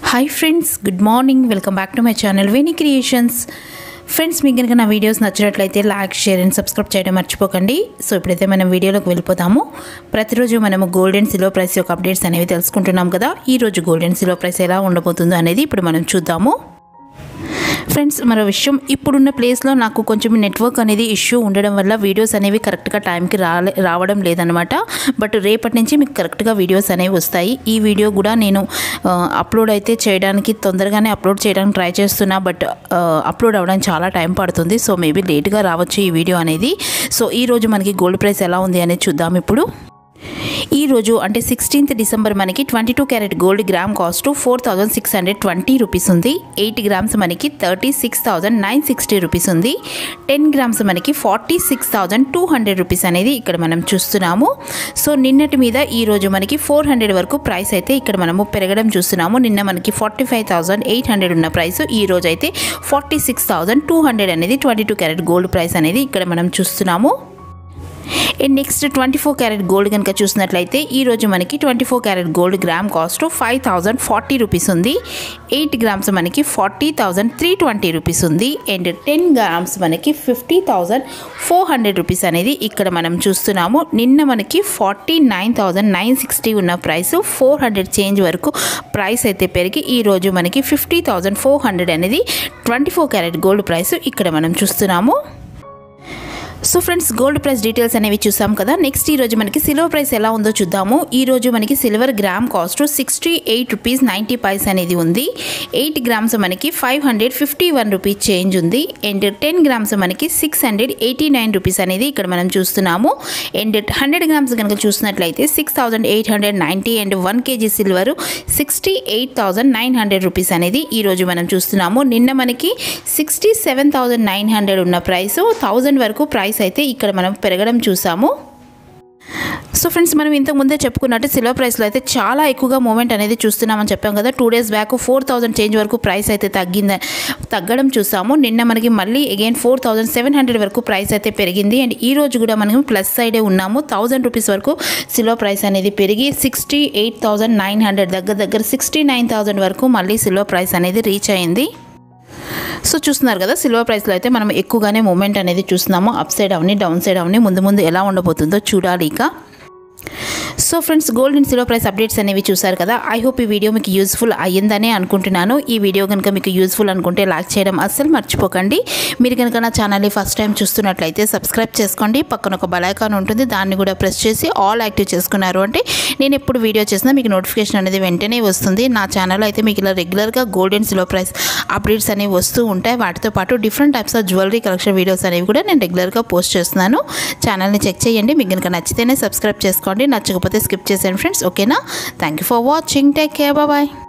hi friends good morning welcome back to my channel Veni creations friends మీకు కనుక నా videos నచ్చినట్లయితే లైక్ షేర్ అండ్ సబ్స్క్రైబ్ చేయడం మర్చిపోకండి సో ఇప్పుడైతే మనం వీడియోలోకి వెళ్ళిపోతాము ప్రతిరోజు మనము గోల్డ్ అండ్ సిల్వర్ ప్రైస్ యొక్క అప్డేట్స్ అనేవి తెలుసుకుంటున్నాం కదా ఈ రోజు గోల్డ్ అండ్ సిల్వర్ ప్రైస్ ఎలా ఉండబోతుందో అనేది ఇప్పుడు మనం చూద్దాము ఫ్రెండ్స్ మరో విషయం ఇప్పుడున్న ప్లేస్లో నాకు కొంచెం నెట్వర్క్ అనేది ఇష్యూ ఉండడం వల్ల వీడియోస్ అనేవి కరెక్ట్గా టైంకి రాలే రావడం లేదనమాట బట్ రేపటి నుంచి మీకు కరెక్ట్గా వీడియోస్ అనేవి వస్తాయి ఈ వీడియో కూడా నేను ఆ, అప్లోడ్ అయితే చేయడానికి తొందరగానే అప్లోడ్ చేయడానికి ట్రై చేస్తున్నా బట్ ఆ, అప్లోడ్ అవ్వడానికి చాలా టైం పడుతుంది సో మేబీ లేట్గా రావచ్చు ఈ వీడియో అనేది సో ఈ రోజు మనకి గోల్డ్ ప్రైస్ ఎలా ఉంది అనేది చూద్దాం ఇప్పుడు ఈ రోజు అంటే సిక్స్టీన్త్ డిసెంబర్ మనకి twenty two carat gold gram cost four thousand six hundred twenty rupees ఉంది ఎయిట్ గ్రామ్స్ మనకి thirty six thousand nine sixty rupees ఉంది టెన్ గ్రామ్స్ మనకి forty six thousand two hundred rupees అనేది ఇక్కడ మనం చూస్తున్నాము సో నిన్నటి మీద ఈ రోజు మనకి ఫోర్ హండ్రెడ్ వరకు ప్రైస్ అయితే ఇక్కడ మనము పెరగడం చూస్తున్నాము నిన్న మనకి forty five thousand eight hundred ఉన్న ప్రైస్ ఈ రోజు అయితే forty six thousand two hundred అనేది twenty two carat gold price అనేది ఇక్కడ మనం చూస్తున్నాము and next twenty four carat gold కనుక చూసినట్లయితే ఈ రోజు మనకి twenty four carat gold gram cost five thousand forty rupees ఉంది ఎయిట్ గ్రామ్స్ మనకి forty thousand three twenty rupees ఉంది అండ్ టెన్ గ్రామ్స్ మనకి fifty thousand four hundred rupees అనేది ఇక్కడ మనం చూస్తున్నాము నిన్న మనకి forty nine thousand nine sixty ఉన్న ప్రైస్ ఫోర్ హండ్రెడ్ చేంజ్ వరకు ప్రైస్ అయితే పెరిగి ఈ రోజు మనకి ఫిఫ్టీ థౌజండ్ ఫోర్ హండ్రెడ్ అనేది twenty four carat gold price ఇక్కడ మనం చూస్తున్నాము so friends gold price details అనేవి చూసాం కదా నెక్స్ట్ ఈ రోజు మనకి సిల్వర్ ప్రైస్ ఎలా ఉందో చూద్దాము ఈ రోజు మనకి silver gram cost sixty eight rupees ninety paise అనేది ఉంది ఎయిట్ గ్రామ్స్ మనకి five hundred fifty one rupees change ఉంది అండ్ టెన్ గ్రామ్స్ మనకి six hundred eighty nine rupees అనేది ఇక్కడ మనం చూస్తున్నాము అండ్ హండ్రెడ్ గ్రామ్స్ కనుక చూసినట్లయితే six thousand eight hundred ninety and one kg silver sixty eight thousand nine hundred rupees అనేది ఈ రోజు మనం చూస్తున్నాము నిన్న మనకి sixty seven thousand nine hundred ఉన్న ప్రైస్ థౌజండ్ వరకు ప్రైస్ అయితే ఇక్కడ మనం పెరగడం చూసాము సో ఫ్రెండ్స్ మనం ఇంతకు ముందే చెప్పుకున్నట్టు సిల్వర్ ప్రైస్లో అయితే చాలా ఎక్కువగా మూమెంట్ అనేది చూస్తున్నామని చెప్పాం కదా two days back four thousand change వరకు ప్రైస్ అయితే తగ్గింది తగ్గడం చూసాము నిన్న మనకి మళ్ళీ again four thousand seven hundred వరకు ప్రైస్ అయితే పెరిగింది అండ్ ఈ రోజు కూడా మనం ప్లస్ సైడే ఉన్నాము థౌసండ్ రూపీస్ వరకు సిల్వర్ ప్రైస్ అనేది పెరిగి sixty eight thousand nine hundred దగ్గర దగ్గర సిక్స్టీ నైన్ థౌసండ్ వరకు మళ్ళీ సిల్వర్ ప్రైస్ అనేది రీచ్ అయింది సో చూస్తున్నారు కదా సిల్వర్ ప్రైస్లో అయితే మనం ఎక్కువగానే మూమెంట్ అనేది చూస్తున్నాము అప్ సైడ్ అవని డౌన్ సైడ్ అవని ముందు ముందు ఎలా ఉండబోతుందో చూడాలి ఇక so friends gold and silver price updates అనేవి చూసారు కదా ఐ హోప్ ఈ వీడియో మీకు యూస్ఫుల్ అయ్యిందనే అనుకుంటున్నాను ఈ వీడియో కనుక మీకు యూస్ఫుల్ అనుకుంటే లైక్ చేయడం అస్సలు మర్చిపోకండి మీరు కనుక నా ఛానల్ని ఫస్ట్ టైం చూస్తున్నట్లయితే సబ్స్క్రైబ్ చేసుకోండి పక్కన ఒక బెలైకాన్ ఉంటుంది దాన్ని కూడా ప్రెస్ చేసి ఆల్ యాక్టివ్ చేసుకున్నారు అంటే నేను ఎప్పుడు వీడియో చేసినా మీకు నోటిఫికేషన్ అనేది వెంటనే వస్తుంది నా ఛానల్లో అయితే మీకు ఇలా రెగ్యులర్గా gold and silver price updates అనేవి వస్తూ ఉంటాయి వాటితో పాటు different types of jewellery collection videos అనేవి కూడా నేను రెగ్యులర్గా పోస్ట్ చేస్తున్నాను ఛానల్ని చెక్ చేయండి మీకు కనుక నచ్చితేనే సబ్స్క్రైబ్ చేసుకోండి నచ్చకపోతే స్కిప్ చేసేయండి ఫ్రెండ్స్ ఓకేనా thank you for watching take care bye